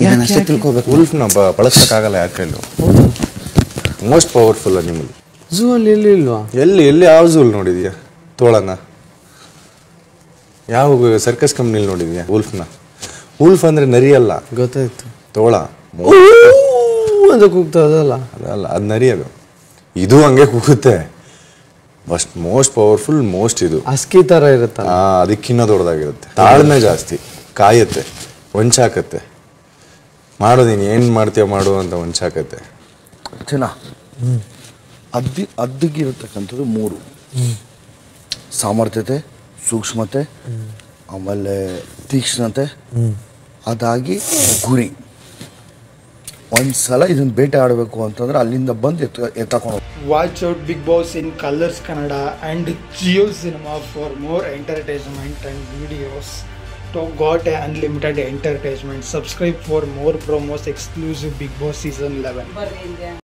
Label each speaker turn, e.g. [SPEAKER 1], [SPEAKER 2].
[SPEAKER 1] ಅಷ್ಟೇ ತಿಳ್ಕೊಬೇಕು
[SPEAKER 2] ಉಲ್ಫ್ನ ಬಳಸಕ್ಕಾಗಲ್ಲ ಯಾಕೆ ಕೈಲು ಮೋಸ್ಟ್ ಪವರ್ಫುಲ್ ಅನಿಮಲ್
[SPEAKER 3] ಝೂ ಅಲ್ಲಿ ಎಲ್ಲಿ ಇಲ್ವಾ
[SPEAKER 2] ಎಲ್ಲಿ ಎಲ್ಲಿ ಯಾವ ಝೂಲ್ ನೋಡಿದ್ಯಾ ತೋಳನ ಯಾವ ಸರ್ಕಸ್ ಕಂಪ್ನಿಲಿ ನೋಡಿದ್ಯಾ ಉಲ್ಫ್ನ ಉಲ್ಫ್ ಅಂದ್ರೆ ನರಿ ಅಲ್ಲ
[SPEAKER 3] ಗೊತ್ತಾಯ್ತು
[SPEAKER 2] ತೋಳ
[SPEAKER 3] ಊ ಅಂತ ಕೂಗ್ತಾ ಅದಲ್ಲ
[SPEAKER 2] ಅದಲ್ಲ ಅದು ನರಿ ಅದು ಇದು ಹಂಗೆ ಕೂಗುತ್ತೆ ಫಸ್ಟ್ ಮೋಸ್ಟ್ ಪವರ್ಫುಲ್ ಮೋಸ್ಟ್ ಇದು
[SPEAKER 3] ಅಸ್ಕಿ ತರ ಇರುತ್ತಲ್ಲ
[SPEAKER 2] ಆ, ಅದಕ್ಕಿನ್ನ ದೊಡ್ಡದಾಗಿರುತ್ತೆ ತಾಳ್ಮೆ ಜಾಸ್ತಿ ಕಾಯತ್ತೆ ಹೊಂಚಾಕತ್ತೆ ಮಾಡು ನೀನು ಏನು ಮಾಡ್ತೀಯ ಮಾಡು ಅಂತ ಹೊಂಚಾಕತ್ತೆ
[SPEAKER 1] ಚೆನ್ನ ಅದ್ದಿ ಅದ್ದಿಗಿರತಕ್ಕಂಥದ್ದು ಮೂರು ಸಾಮರ್ಥ್ಯತೆ ಸೂಕ್ಷ್ಮತೆ ಆಮೇಲೆ ತೀಕ್ಷ್ಣತೆ ಅದಾಗಿ ಗುರಿ ಒಂದ್ಸಲ ಇದನ್ನ ಬೇಟೆ ಆಡಬೇಕು ಅಂತಂದ್ರೆ ಅಲ್ಲಿಂದ ಬಂದು ಎತ್ತ ಎತ್ತಕೊಂಡು
[SPEAKER 4] Watch out Big Boss in Colors Kannada and Geo Cinema for more entertainment and videos. To got a unlimited entertainment. Subscribe for more promos exclusive Big Boss season 11.